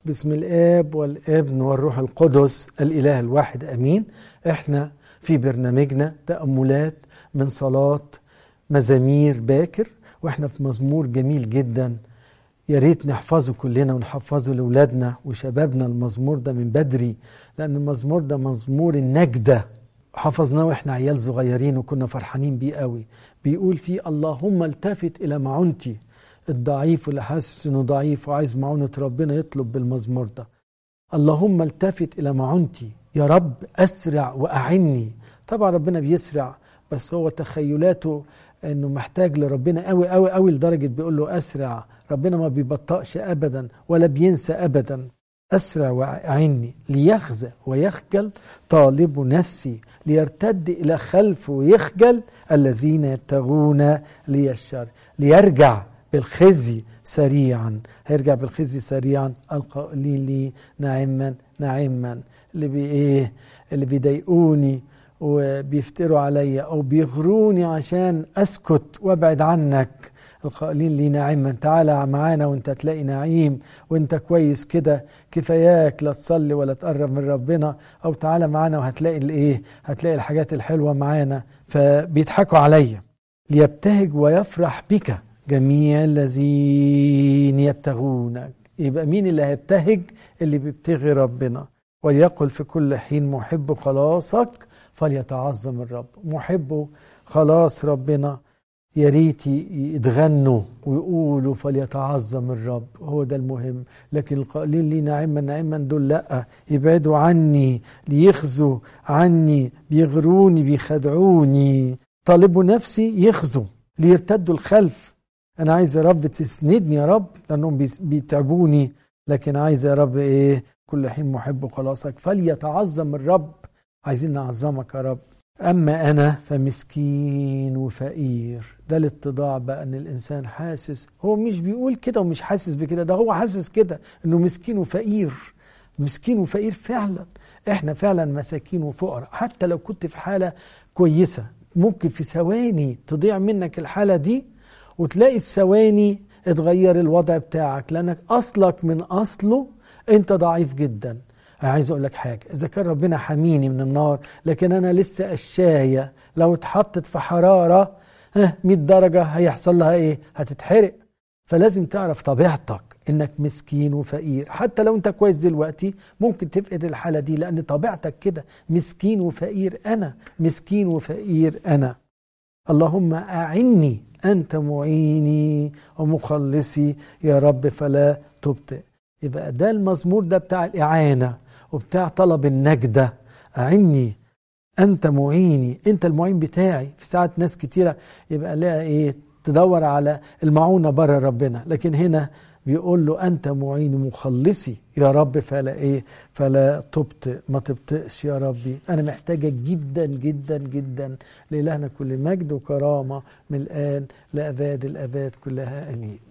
بسم الاب والابن والروح القدس الاله الواحد امين احنا في برنامجنا تاملات من صلاه مزامير باكر واحنا في مزمور جميل جدا يا ريت نحفظه كلنا ونحفظه لاولادنا وشبابنا المزمور ده من بدري لان المزمور ده مزمور النجده حفظناه واحنا عيال صغيرين وكنا فرحانين بيه قوي بيقول فيه اللهم التفت الى معونتي الضعيف واللي حاسس انه ضعيف وعايز معونة ربنا يطلب بالمزمور ده اللهم التفت الى معونتي يا رب اسرع واعني طبعا ربنا بيسرع بس هو تخيلاته انه محتاج لربنا قوي قوي قوي لدرجه بيقول له اسرع ربنا ما بيبطئش ابدا ولا بينسى ابدا اسرع واعني ليخزى ويخجل طالب نفسي ليرتد الى خلف ويخجل الذين يبتغون لي الشر ليرجع بالخزي سريعا هيرجع بالخزي سريعا القائلين لي نعما نعما اللي بي ايه اللي بيضايقوني وبيفتروا عليا او بيغروني عشان اسكت وابعد عنك القائلين لي نعما تعالى معانا وانت تلاقي نعيم وانت كويس كده كفاياك لا تصلي ولا تقرب من ربنا او تعالى معانا وهتلاقي الايه هتلاقي الحاجات الحلوه معانا فبيضحكوا عليا ليبتهج ويفرح بك جميع الذين يبتغونك يبقى مين اللي هيبتهج اللي بيبتغي ربنا وليقل في كل حين محب خلاصك فليتعظم الرب محب خلاص ربنا يا ريت يتغنوا ويقولوا فليتعظم الرب هو ده المهم لكن القائلين لي نعما نعما دول لا يبعدوا عني ليخزوا عني بيغروني بيخدعوني طالبوا نفسي يخزوا ليرتدوا الخلف انا عايز يا رب تسندني يا رب لانهم بيتعبوني لكن عايز يا رب ايه كل حين محب خلاصك فليتعظم الرب عايزين نعظمك يا رب اما انا فمسكين وفقير ده الاتضاع بقى ان الانسان حاسس هو مش بيقول كده ومش حاسس بكده ده هو حاسس كده انه مسكين وفقير مسكين وفقير فعلا احنا فعلا مساكين وفقراء حتى لو كنت في حاله كويسه ممكن في ثواني تضيع منك الحاله دي وتلاقي في ثواني اتغير الوضع بتاعك لانك اصلك من اصله انت ضعيف جدا انا عايز اقول لك حاجه اذا كان ربنا حميني من النار لكن انا لسه قشايه لو اتحطت في حراره 100 درجه هيحصل لها ايه هتتحرق فلازم تعرف طبيعتك انك مسكين وفقير حتى لو انت كويس دلوقتي ممكن تفقد الحاله دي لان طبيعتك كده مسكين وفقير انا مسكين وفقير انا اللهم اعني انت معيني ومخلصي يا رب فلا تبطئ يبقى ده المزمور ده بتاع الاعانه وبتاع طلب النجده اعني انت معيني انت المعين بتاعي في ساعات ناس كتيره يبقى لها ايه تدور على المعونه بره ربنا لكن هنا بيقول له انت معين مخلصي يا رب فلا ايه فلا تبطئ ما تبطئش يا ربي انا محتاجك جدا جدا جدا لالهنا كل مجد وكرامه من الان لاباد الاباد كلها امين